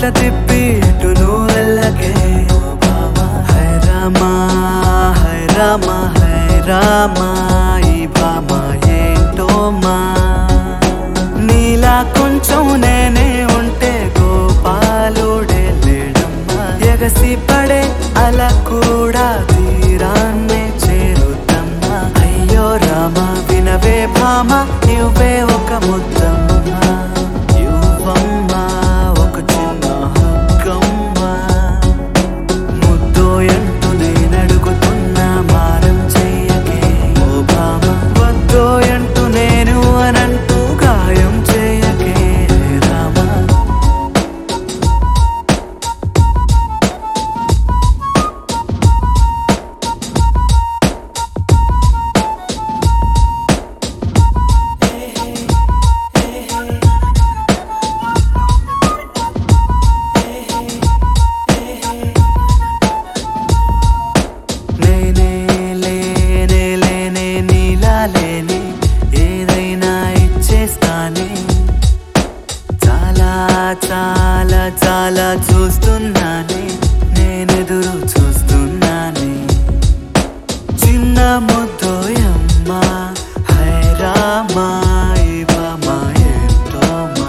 మాట తిప్పి ఎటు నువ్వు వెళ్ళకే హై రామా హై రామా హై రామా ఈ భామా ఏంటో మా నీలా కొంచెం నేనే ఉంటే గోపాలుడే లేడమ్మా ఎగసి పడే అలా కూడా తీరాన్నే చేరుతమ్మా అయ్యో రామా వినవే భామ నువ్వే ఒక ముద్దమ్మా యువమ్మా ఒక చిన్న హక్కమ్మా ముద్దో ఎంటూ నేను అడుగుతున్నా మారం చెయ్యకే ఓ భామ వద్దో ఎంటూ నేను అనంటూ గాయం చేయకే రామా నేనే లేనే లేనే నీలా లేనే ఏదైనా ఇచ్చేస్తానే చాలా చాలా చాలా చూస్తున్నానే నేనెదురు చూస్తున్నానే చిన్న ముద్దోయమ్మా హై రామా ఇవమా ఏంటోమా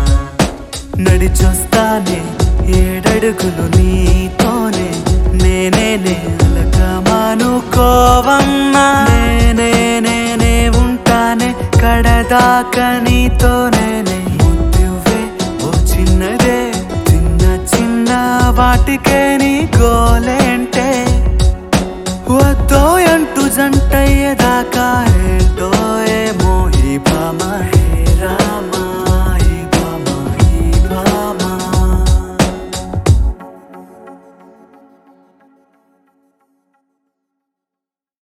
నడిచొస్తానే ఏడడుగులు నీతోనే నేనే నేలకమానుకోవమ్మా నేనే నేనే ఉంటానే కడదాకా నీతోనే ముద్దువే ఓ చిన్నదే చిన్న చిన్న వాటికే నీ గోలే